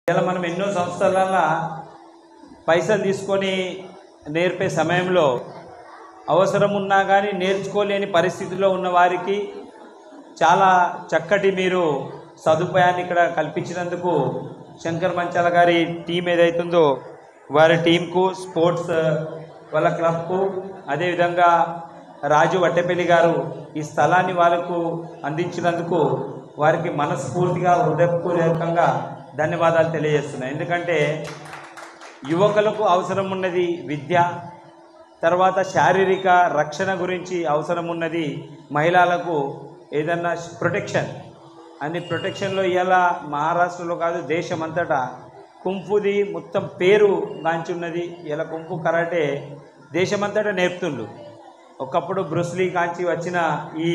ఇలా మనం ఎన్నో సంస్థలలో పైసలు తీసుకొని నేర్పే సమయంలో అవసరం ఉన్నా కానీ నేర్చుకోలేని పరిస్థితిలో ఉన్న వారికి చాలా చక్కటి మీరు సదుపాయాన్ని ఇక్కడ కల్పించినందుకు శంకర్ మంచాల గారి టీం ఏదైతుందో వారి టీంకు స్పోర్ట్స్ వాళ్ళ క్లబ్కు అదేవిధంగా రాజు వట్టెపల్లి గారు ఈ స్థలాన్ని వాళ్ళకు అందించినందుకు వారికి మనస్ఫూర్తిగా హృదయపూర్వకంగా ధన్యవాదాలు తెలియజేస్తున్నాయి ఎందుకంటే యువకులకు అవసరం ఉన్నది విద్య తర్వాత శారీరక రక్షణ గురించి అవసరం ఉన్నది మహిళలకు ఏదన్నా ప్రొటెక్షన్ అన్ని ప్రొటెక్షన్లో ఇలా మహారాష్ట్రలో కాదు దేశం అంతటా కుంఫుది మొత్తం పేరు గాంచున్నది ఇలా కుంఫు కరాటే దేశమంతటా నేర్పుతుండు ఒకప్పుడు బ్రుస్లీ కాంచి వచ్చిన ఈ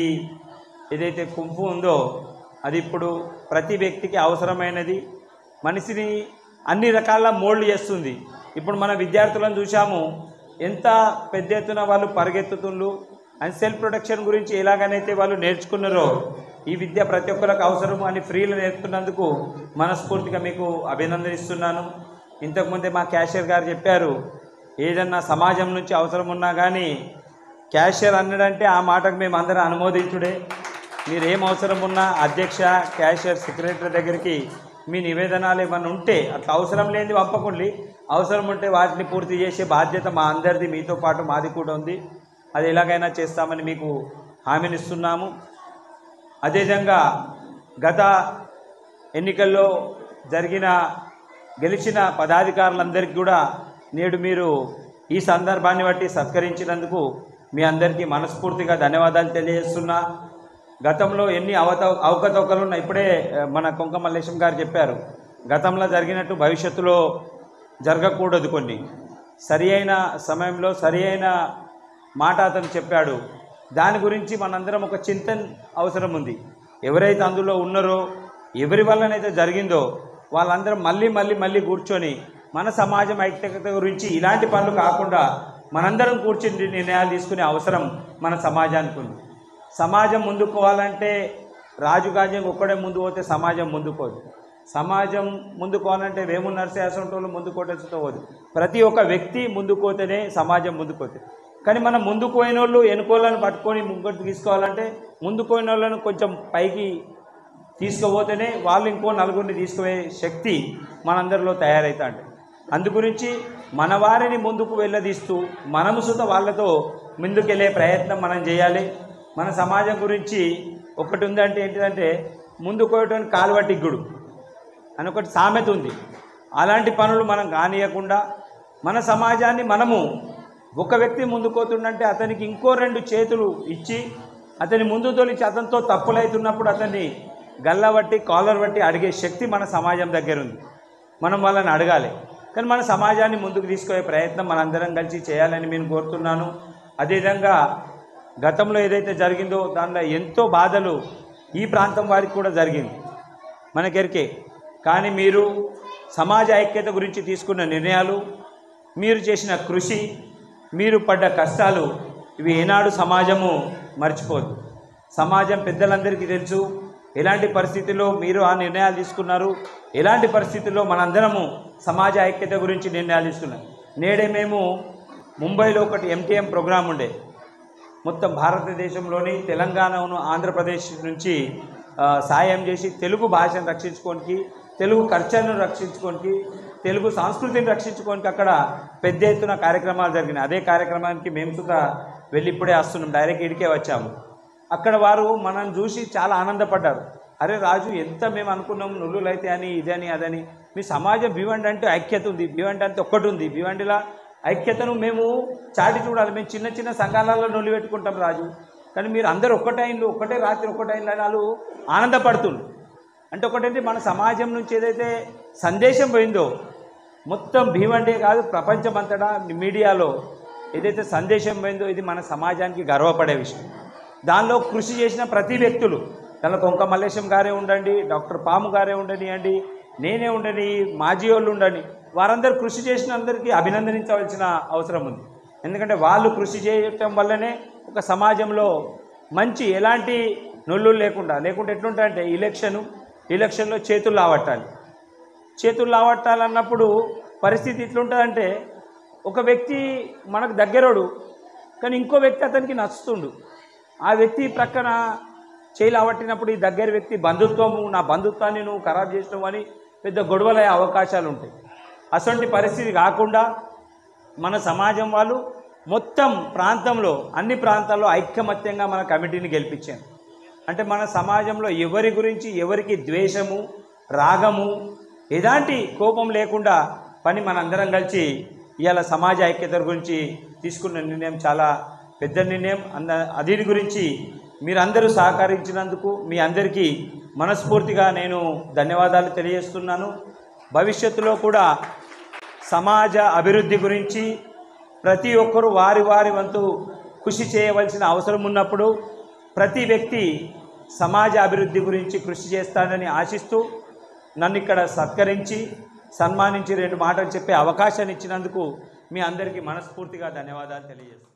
ఏదైతే కుంఫు ఉందో అది ఇప్పుడు ప్రతి వ్యక్తికి అవసరమైనది మనిషిని అన్ని రకాల మోల్డ్ చేస్తుంది ఇప్పుడు మన విద్యార్థులను చూసాము ఎంత పెద్ద ఎత్తున వాళ్ళు పరిగెత్తుతుండ్రు అండ్ సెల్ఫ్ ప్రొటెక్షన్ గురించి ఎలాగనైతే వాళ్ళు నేర్చుకున్నారో ఈ విద్య ప్రతి ఒక్కరికి అవసరము అని ఫ్రీలో నేర్పుతున్నందుకు మనస్ఫూర్తిగా మీకు అభినందనిస్తున్నాను ఇంతకుముందే మా క్యాషియర్ గారు చెప్పారు ఏదన్నా సమాజం నుంచి అవసరం ఉన్నా కానీ క్యాషియర్ అన్నాడంటే ఆ మాటకు మేము అందరం అనుమోదించుడే మీరు ఏం అవసరం ఉన్నా అధ్యక్ష క్యాషియర్ సెక్రటరీ దగ్గరికి మీ నివేదనాలు ఏమైనా ఉంటే అట్లా అవసరం లేనిది పంపకండి అవసరం ఉంటే వాటిని పూర్తి చేసే బాధ్యత మా అందరిది మీతో పాటు మాది కూడా ఉంది అది ఎలాగైనా చేస్తామని మీకు హామీనిస్తున్నాము అదేవిధంగా గత ఎన్నికల్లో జరిగిన గెలిచిన పదాధికారులందరికీ కూడా నేడు మీరు ఈ సందర్భాన్ని బట్టి సత్కరించినందుకు మీ అందరికీ మనస్ఫూర్తిగా ధన్యవాదాలు తెలియజేస్తున్నా గతంలో ఎన్ని అవత అవకతవకలు ఉన్నాయి ఇప్పుడే ఆ, మన కొంక మల్లేశం గారు చెప్పారు గతంలో జరిగినట్టు భవిష్యత్తులో జరగకూడదు కొన్ని సరి అయిన సమయంలో సరి అయిన మాట అతను చెప్పాడు దాని గురించి మనందరం ఒక చింతన అవసరం ఉంది ఎవరైతే అందులో ఉన్నారో ఎవరి వల్లనైతే జరిగిందో వాళ్ళందరం మళ్ళీ మళ్ళీ మళ్ళీ కూర్చొని మన సమాజం ఐక్యత గురించి ఇలాంటి పనులు కాకుండా మనందరం కూర్చుని నిర్ణయాలు తీసుకునే అవసరం మన సమాజానికి ఉంది సమాజం ముందుకు పోవాలంటే రాజుగాజ్యం ఒక్కడే ముందు పోతే సమాజం ముందుకు పోదు సమాజం ముందుకు పోవాలంటే వేము నరసేసంటోళ్ళు ముందుకు పోటేసుతో పోదు ప్రతి ఒక్క వ్యక్తి ముందుకు పోతేనే సమాజం ముందుకు పోతుంది కానీ మనం ముందుకు పోయిన వాళ్ళు వెనుకోళ్ళని పట్టుకొని ముంగడు తీసుకోవాలంటే ముందుకు పోయిన వాళ్ళను కొంచెం పైకి తీసుకుపోతేనే వాళ్ళు ఇంకో నలుగురిని తీసుకుపోయే శక్తి మనందరిలో తయారవుతా అంటే అందుగురించి మన వారిని ముందుకు వెళ్ళదీస్తూ మనము సుత వాళ్ళతో ముందుకెళ్ళే ప్రయత్నం మనం చేయాలి మన సమాజం గురించి ఒకటి ఉందంటే ఏంటిదంటే ముందుకు పోయటానికి కాలువటిగ్గుడు అని ఒకటి సామెత ఉంది అలాంటి పనులు మనం కానియకుండా మన సమాజాన్ని మనము ఒక వ్యక్తి ముందుకు పోతుండంటే అతనికి ఇంకో రెండు చేతులు ఇచ్చి అతని ముందు తొలిచి అతనితో తప్పులైతున్నప్పుడు అతన్ని గల్లబట్టి కాలర్ బట్టి అడిగే శక్తి మన సమాజం దగ్గర ఉంది మనం వాళ్ళని అడగాలి కానీ మన సమాజాన్ని ముందుకు తీసుకునే ప్రయత్నం మనందరం కలిసి చేయాలని నేను కోరుతున్నాను అదేవిధంగా గతంలో ఏదైతే జరిగిందో దానిలో ఎంతో బాధలు ఈ ప్రాంతం వారికి కూడా జరిగింది మనకెరికే కానీ మీరు సమాజ ఐక్యత గురించి తీసుకున్న నిర్ణయాలు మీరు చేసిన కృషి మీరు పడ్డ కష్టాలు ఇవి ఏనాడు సమాజము మర్చిపోదు సమాజం పెద్దలందరికీ తెలుసు ఎలాంటి పరిస్థితుల్లో మీరు ఆ నిర్ణయాలు తీసుకున్నారు ఎలాంటి పరిస్థితుల్లో మనందరము సమాజ ఐక్యత గురించి నిర్ణయాలు తీసుకున్నాం నేడే మేము ముంబైలో ఒకటి ఎంటీఎం ప్రోగ్రాం ఉండే మొత్తం భారతదేశంలోని తెలంగాణను ఆంధ్రప్రదేశ్ నుంచి ఆ, సాయం చేసి తెలుగు భాషను రక్షించుకోనికి తెలుగు కల్చర్ను రక్షించుకోనికి తెలుగు సంస్కృతిని రక్షించుకోనికి అక్కడ పెద్ద ఎత్తున కార్యక్రమాలు జరిగినాయి అదే కార్యక్రమానికి మేము కూడా వెళ్ళి ఇప్పుడే వస్తున్నాం డైరెక్ట్ ఇడికే వచ్చాము అక్కడ వారు మనం చూసి చాలా ఆనందపడ్డారు అరే రాజు ఎంత మేము అనుకున్నాం నుల్లులు అయితే అని ఇదని అదని మీ సమాజం భివండి అంటే ఐక్యత ఉంది భివండి అంటే ఒక్కటి ఉంది భివండిలా ఐక్యతను మేము చాటి చూడాలి మేము చిన్న చిన్న సంఘాలలో నొల్లి పెట్టుకుంటాం రాజు కానీ మీరు అందరూ ఒక్కటైన్లు ఒక్కటే రాత్రి ఒక్కటైన్లు అని వాళ్ళు ఆనందపడుతుండ్రు అంటే ఒకటంటే మన సమాజం నుంచి ఏదైతే సందేశం పోయిందో మొత్తం భీమండే కాదు ప్రపంచమంతటా మీడియాలో ఏదైతే సందేశం పోయిందో ఇది మన సమాజానికి గర్వపడే విషయం దానిలో కృషి చేసిన ప్రతి వ్యక్తులు దానిలో కొంక మల్లేశం గారే ఉండండి డాక్టర్ పాము గారే ఉండనియండి నేనే ఉండని మాజీ వాళ్ళు ఉండండి వారందరూ కృషి చేసిన అందరికీ అభినందించవలసిన అవసరం ఉంది ఎందుకంటే వాళ్ళు కృషి చేయటం వల్లనే ఒక సమాజంలో మంచి ఎలాంటి నొల్లు లేకుండా లేకుంటే ఎట్లుంటాయంటే ఎలక్షను ఎలక్షన్లో చేతులు లావట్టాలి చేతులు లావట్టాలన్నప్పుడు పరిస్థితి ఇట్లుంటుందంటే ఒక వ్యక్తి మనకు దగ్గరోడు కానీ ఇంకో వ్యక్తి అతనికి నచ్చుతుండు ఆ వ్యక్తి ప్రక్కన చేయి లావట్టినప్పుడు ఈ దగ్గర వ్యక్తి బంధుత్వము నా బంధుత్వాన్ని నువ్వు ఖరాబ్ చేసినావు అని పెద్ద గొడవలయ్యే అవకాశాలు ఉంటాయి అటువంటి పరిస్థితి కాకుండా మన సమాజం వాళ్ళు మొత్తం ప్రాంతంలో అన్ని ప్రాంతాల్లో ఐకమత్యంగా మన కమిటీని గెలిపించారు అంటే మన సమాజంలో ఎవరి గురించి ఎవరికి ద్వేషము రాగము ఎలాంటి కోపం లేకుండా పని మనందరం కలిసి ఇవాళ సమాజ ఐక్యత గురించి తీసుకున్న నిర్ణయం చాలా పెద్ద నిర్ణయం అంద దీని గురించి మీరందరూ సహకరించినందుకు మీ అందరికీ మనస్ఫూర్తిగా నేను ధన్యవాదాలు తెలియజేస్తున్నాను భవిష్యత్తులో కూడా సమాజ అభివృద్ధి గురించి ప్రతి ఒక్కరూ వారి వారి వంతు కృషి చేయవలసిన అవసరం ఉన్నప్పుడు ప్రతి వ్యక్తి సమాజ అభివృద్ధి గురించి కృషి చేస్తానని ఆశిస్తూ నన్ను ఇక్కడ సత్కరించి సన్మానించి రెండు మాటలు చెప్పే అవకాశాన్ని ఇచ్చినందుకు మీ అందరికీ మనస్ఫూర్తిగా ధన్యవాదాలు తెలియజేస్తాను